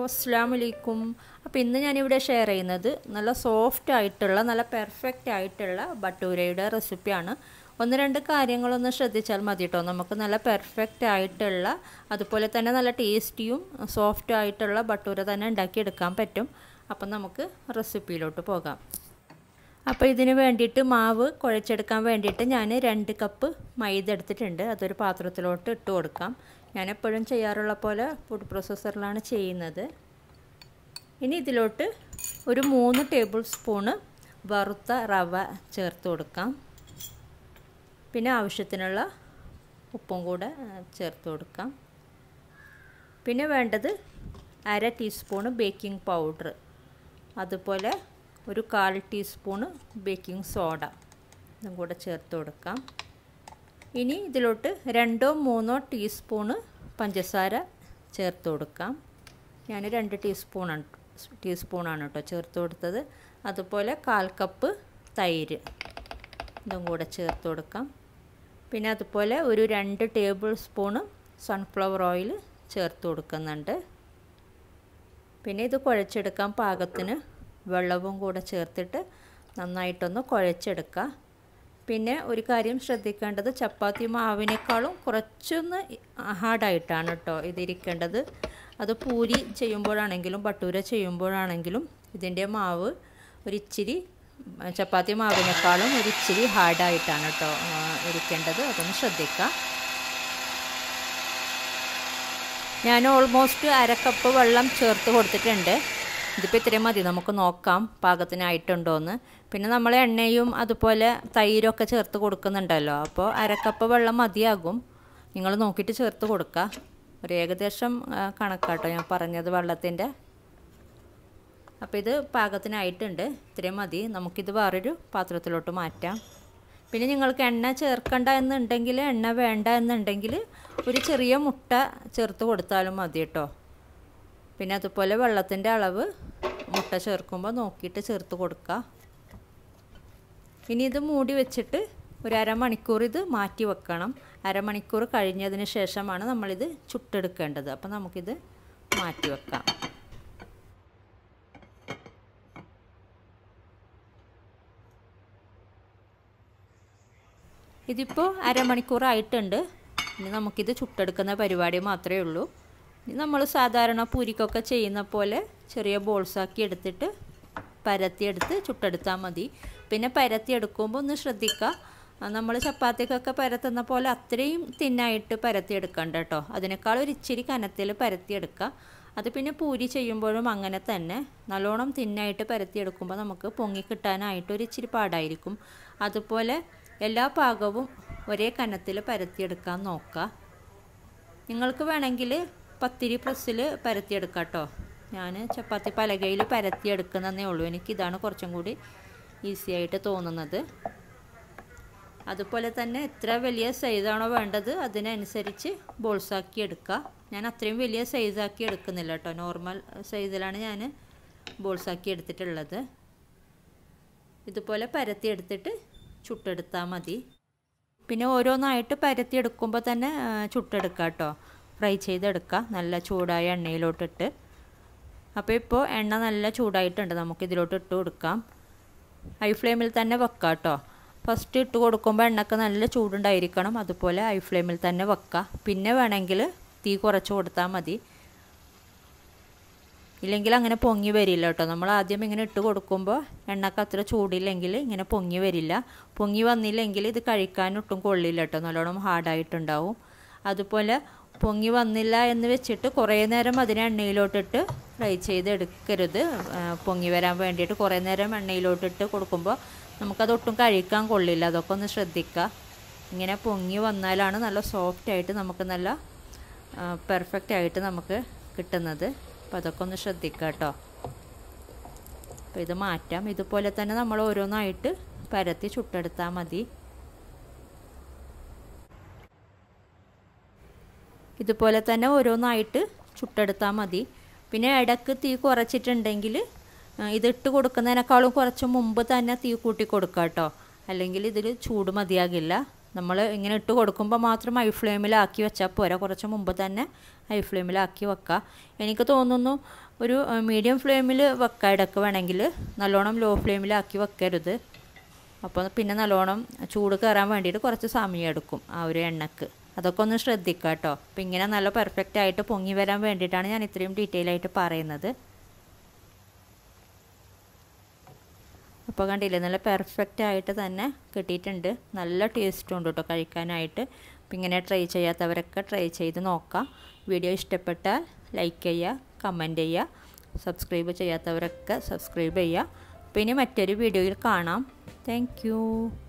അസ്സാം വലൈക്കും അപ്പോൾ ഇന്ന് ഞാനിവിടെ ഷെയർ ചെയ്യുന്നത് നല്ല സോഫ്റ്റ് ആയിട്ടുള്ള നല്ല പെർഫെക്റ്റ് ആയിട്ടുള്ള ബട്ടൂരയുടെ റെസിപ്പിയാണ് ഒന്ന് രണ്ട് കാര്യങ്ങളൊന്ന് ശ്രദ്ധിച്ചാൽ മതി കേട്ടോ നമുക്ക് നല്ല പെർഫെക്റ്റ് ആയിട്ടുള്ള അതുപോലെ തന്നെ നല്ല ടേസ്റ്റിയും സോഫ്റ്റ് ആയിട്ടുള്ള ബട്ടൂര തന്നെ ഉണ്ടാക്കിയെടുക്കാൻ പറ്റും അപ്പം നമുക്ക് റെസിപ്പിയിലോട്ട് പോകാം അപ്പോൾ ഇതിന് വേണ്ടിയിട്ട് മാവ് കുഴച്ചെടുക്കാൻ വേണ്ടിയിട്ട് ഞാൻ രണ്ട് കപ്പ് മൈദ എടുത്തിട്ടുണ്ട് അതൊരു പാത്രത്തിലോട്ട് ഇട്ട് കൊടുക്കാം ഞാൻ എപ്പോഴും ചെയ്യാറുള്ള പോലെ ഫുഡ് പ്രോസസ്സറിലാണ് ചെയ്യുന്നത് ഇനി ഇതിലോട്ട് ഒരു മൂന്ന് ടേബിൾ സ്പൂണ് വറുത്ത റവ ചേർത്ത് കൊടുക്കാം പിന്നെ ആവശ്യത്തിനുള്ള ഉപ്പും കൂടെ ചേർത്ത് കൊടുക്കാം പിന്നെ വേണ്ടത് അര ടീസ്പൂണ് ബേക്കിംഗ് പൗഡർ അതുപോലെ ഒരു കാൽ ടീസ്പൂണ് ബേക്കിംഗ് സോഡ ഇതും കൂടെ ചേർത്ത് കൊടുക്കാം ഇനി ഇതിലോട്ട് രണ്ടോ മൂന്നോ ടീസ്പൂണ് പഞ്ചസാര ചേർത്ത് കൊടുക്കാം ഞാൻ രണ്ട് ടീസ്പൂണാണ് ടീസ്പൂണാണ് കേട്ടോ ചേർത്ത് കൊടുത്തത് അതുപോലെ കാൽ കപ്പ് തൈര് ഇതും കൂടെ ചേർത്ത് കൊടുക്കാം പിന്നെ അതുപോലെ ഒരു രണ്ട് ടേബിൾ സ്പൂണ് സൺഫ്ലവർ ഓയിൽ ചേർത്ത് കൊടുക്കുന്നുണ്ട് പിന്നെ ഇത് കുഴച്ചെടുക്കാൻ പാകത്തിന് വെള്ളവും കൂടെ ചേർത്തിട്ട് നന്നായിട്ടൊന്ന് കുഴച്ചെടുക്കുക പിന്നെ ഒരു കാര്യം ശ്രദ്ധിക്കേണ്ടത് ചപ്പാത്തി മാവിനേക്കാളും കുറച്ചൊന്ന് ഹാർഡായിട്ടാണ് കേട്ടോ ഇതിരിക്കേണ്ടത് അത് പൂരി ചെയ്യുമ്പോഴാണെങ്കിലും ബട്ടൂര ചെയ്യുമ്പോഴാണെങ്കിലും ഇതിൻ്റെ മാവ് ഒരിച്ചിരി ചപ്പാത്തി മാവിനേക്കാളും ഒരിച്ചിരി ഹാർഡായിട്ടാണ് കേട്ടോ ഇരിക്കേണ്ടത് അതൊന്ന് ശ്രദ്ധിക്കുക ഞാൻ ഓൾമോസ്റ്റ് അരക്കപ്പ് വെള്ളം ചേർത്ത് കൊടുത്തിട്ടുണ്ട് ഇതിപ്പോൾ ഇത്രയും മതി നമുക്ക് നോക്കാം പാകത്തിനായിട്ടുണ്ടോ എന്ന് പിന്നെ നമ്മൾ എണ്ണയും അതുപോലെ തൈരൊക്കെ ചേർത്ത് കൊടുക്കുന്നുണ്ടല്ലോ അപ്പോൾ അരക്കപ്പ് വെള്ളം മതിയാകും നിങ്ങൾ നോക്കിയിട്ട് ചേർത്ത് കൊടുക്കുക ഒരു ഏകദേശം കണക്കാട്ടോ ഞാൻ പറഞ്ഞത് വെള്ളത്തിൻ്റെ അപ്പോൾ ഇത് പാകത്തിനായിട്ടുണ്ട് ഇത്രയും മതി നമുക്കിത് വേറൊരു പാത്രത്തിലോട്ട് മാറ്റാം പിന്നെ നിങ്ങൾക്ക് എണ്ണ ചേർക്കണ്ട എന്നുണ്ടെങ്കിൽ എണ്ണ വേണ്ട എന്നുണ്ടെങ്കിൽ ഒരു ചെറിയ മുട്ട ചേർത്ത് കൊടുത്താലും മതി കേട്ടോ പിന്നെ അതുപോലെ വെള്ളത്തിൻ്റെ അളവ് മുട്ട ചേർക്കുമ്പോൾ നോക്കിയിട്ട് ചേർത്ത് കൊടുക്കുക ഇനി ഇത് മൂടി വെച്ചിട്ട് ഒരു അരമണിക്കൂർ ഇത് മാറ്റി വെക്കണം അരമണിക്കൂർ കഴിഞ്ഞതിന് ശേഷമാണ് നമ്മളിത് ചുട്ടെടുക്കേണ്ടത് അപ്പോൾ നമുക്കിത് മാറ്റി വെക്കാം ഇതിപ്പോൾ അരമണിക്കൂറായിട്ടുണ്ട് ഇനി നമുക്കിത് ചുട്ടെടുക്കുന്ന പരിപാടി മാത്രമേ ഉള്ളൂ ഇനി നമ്മൾ സാധാരണ പൂരിക്കൊക്കെ ചെയ്യുന്ന പോലെ ചെറിയ ബോൾസാക്കി എടുത്തിട്ട് പരത്തിയെടുത്ത് ചുട്ടെടുത്താൽ മതി പിന്നെ പരത്തിയെടുക്കുമ്പോൾ ഒന്ന് ശ്രദ്ധിക്കുക നമ്മൾ ചപ്പാത്തിക്കൊക്കെ പരത്തുന്ന പോലെ അത്രയും തിന്നായിട്ട് പരത്തിയെടുക്കണ്ട കേട്ടോ അതിനേക്കാൾ ഒരു ഇച്ചിരി കനത്തിൽ പരത്തിയെടുക്കുക അത് പിന്നെ പൂരി ചെയ്യുമ്പോഴും അങ്ങനെ തന്നെ നല്ലോണം തിന്നായിട്ട് പരത്തിയെടുക്കുമ്പോൾ നമുക്ക് പൊങ്ങി കിട്ടാനായിട്ട് ഒരു ഇച്ചിരി പാടായിരിക്കും അതുപോലെ എല്ലാ പാകവും ഒരേ കനത്തിൽ പരത്തിയെടുക്കാൻ നോക്കുക നിങ്ങൾക്ക് വേണമെങ്കിൽ പത്തിരി പ്രസ്സിൽ പരത്തിയെടുക്കാം കേട്ടോ ഞാൻ ചപ്പാത്തി പലകയിൽ പരത്തിയെടുക്കുന്നതേ ഉള്ളൂ എനിക്കിതാണ് കുറച്ചും കൂടി ഈസി ആയിട്ട് തോന്നുന്നത് അതുപോലെ തന്നെ എത്ര വലിയ സൈസാണോ വേണ്ടത് അതിനനുസരിച്ച് ബോൾസാക്കി എടുക്കുക ഞാൻ അത്രയും വലിയ സൈസാക്കി എടുക്കുന്നില്ല കേട്ടോ നോർമൽ സൈസിലാണ് ഞാൻ ബോൾസാക്കി എടുത്തിട്ടുള്ളത് ഇതുപോലെ പരത്തി എടുത്തിട്ട് ചുട്ടെടുത്താൽ മതി പിന്നെ ഓരോന്നായിട്ട് പരത്തി എടുക്കുമ്പോൾ തന്നെ ചുട്ടെടുക്കുക കേട്ടോ ഫ്രൈ ചെയ്തെടുക്കുക നല്ല ചൂടായ എണ്ണയിലോട്ടിട്ട് അപ്പോൾ ഇപ്പോൾ എണ്ണ നല്ല ചൂടായിട്ടുണ്ട് നമുക്ക് ഇതിലോട്ട് ഇട്ട് കൊടുക്കാം ഹൈ ഫ്ലെയിമിൽ തന്നെ വെക്കാം കേട്ടോ ഫസ്റ്റ് ഇട്ട് കൊടുക്കുമ്പോൾ എണ്ണക്ക് നല്ല ചൂടുണ്ടായിരിക്കണം അതുപോലെ ഹൈ ഫ്ലെയിമിൽ തന്നെ വെക്കുക പിന്നെ വേണമെങ്കിൽ തീ കുറച്ച് കൊടുത്താൽ മതി ഇല്ലെങ്കിൽ അങ്ങനെ പൊങ്ങി വരില്ല കേട്ടോ നമ്മൾ ആദ്യം ഇങ്ങനെ ഇട്ട് കൊടുക്കുമ്പോൾ എണ്ണക്ക് അത്ര ചൂടില്ലെങ്കിൽ ഇങ്ങനെ പൊങ്ങി വരില്ല പൊങ്ങി വന്നില്ലെങ്കിൽ ഇത് കഴിക്കാൻ ഒട്ടും കൊള്ളില്ല കേട്ടോ നല്ലോണം ഹാർഡായിട്ടുണ്ടാവും അതുപോലെ പൊങ്ങി വന്നില്ല എന്ന് വെച്ചിട്ട് കുറേ നേരം അതിനെ എണ്ണയിലോട്ടിട്ട് ഫ്രൈ ചെയ്തെടുക്കരുത് പൊങ്ങി വരാൻ വേണ്ടിയിട്ട് കുറേ നേരം എണ്ണയിലോട്ടിട്ട് കൊടുക്കുമ്പോൾ നമുക്കതൊട്ടും കഴിക്കാൻ കൊള്ളില്ല അതൊക്കെ ഒന്ന് ശ്രദ്ധിക്കുക ഇങ്ങനെ പൊങ്ങി വന്നാലാണ് നല്ല സോഫ്റ്റ് ആയിട്ട് നമുക്ക് നല്ല പെർഫെക്റ്റ് ആയിട്ട് നമുക്ക് കിട്ടുന്നത് അപ്പോൾ അതൊക്കെ ഒന്ന് ശ്രദ്ധിക്കുക കേട്ടോ അപ്പോൾ ഇത് മാറ്റാം ഇതുപോലെ തന്നെ നമ്മൾ ഓരോന്നായിട്ട് പരത്തി ചുട്ടെടുത്താൽ മതി ഇതുപോലെ തന്നെ ഓരോന്നായിട്ട് ചുട്ടെടുത്താൽ മതി പിന്നെ ഇടയ്ക്ക് തീ കുറച്ചിട്ടുണ്ടെങ്കിൽ ഇതിട്ട് കൊടുക്കുന്നതിനേക്കാളും കുറച്ച് മുമ്പ് തന്നെ തീ കൂട്ടി കൊടുക്കുക കേട്ടോ അല്ലെങ്കിൽ ഇതിൽ ചൂട് മതിയാകില്ല നമ്മൾ ഇങ്ങനെ ഇട്ട് കൊടുക്കുമ്പോൾ മാത്രം ഹൈ ഫ്ലെയിമിലാക്കി വെച്ചാൽ പോരാ കുറച്ച് മുമ്പ് തന്നെ ഹൈ ഫ്ലെയിമിലാക്കി വെക്കുക എനിക്ക് തോന്നുന്നു ഒരു മീഡിയം ഫ്ലെയിമിൽ വെക്കാം ഇടയ്ക്ക് വേണമെങ്കിൽ നല്ലോണം ലോ ഫ്ലെയിമിലാക്കി വെക്കരുത് അപ്പോൾ പിന്നെ നല്ലോണം ചൂട് കയറാൻ വേണ്ടിയിട്ട് കുറച്ച് സമയം എടുക്കും ആ ഒരു എണ്ണക്ക് അതൊക്കെ ഒന്ന് ശ്രദ്ധിക്കുക കേട്ടോ അപ്പം ഇങ്ങനെ നല്ല പെർഫെക്റ്റ് ആയിട്ട് പൊങ്ങി വരാൻ വേണ്ടിയിട്ടാണ് ഞാൻ ഇത്രയും ഡീറ്റെയിൽ ആയിട്ട് പറയുന്നത് അപ്പോൾ കണ്ടില്ലേ നല്ല പെർഫെക്റ്റ് ആയിട്ട് തന്നെ കിട്ടിയിട്ടുണ്ട് നല്ല ടേസ്റ്റും ഉണ്ട് കേട്ടോ കഴിക്കാനായിട്ട് അപ്പം ഇങ്ങനെ ട്രൈ ചെയ്യാത്തവരൊക്കെ ട്രൈ ചെയ്ത് നോക്കാം വീഡിയോ ഇഷ്ടപ്പെട്ടാൽ ലൈക്ക് ചെയ്യുക കമൻറ്റ് ചെയ്യുക സബ്സ്ക്രൈബ് ചെയ്യാത്തവരൊക്കെ സബ്സ്ക്രൈബ് ചെയ്യുക പിന്നെ മറ്റൊരു വീഡിയോയിൽ കാണാം താങ്ക്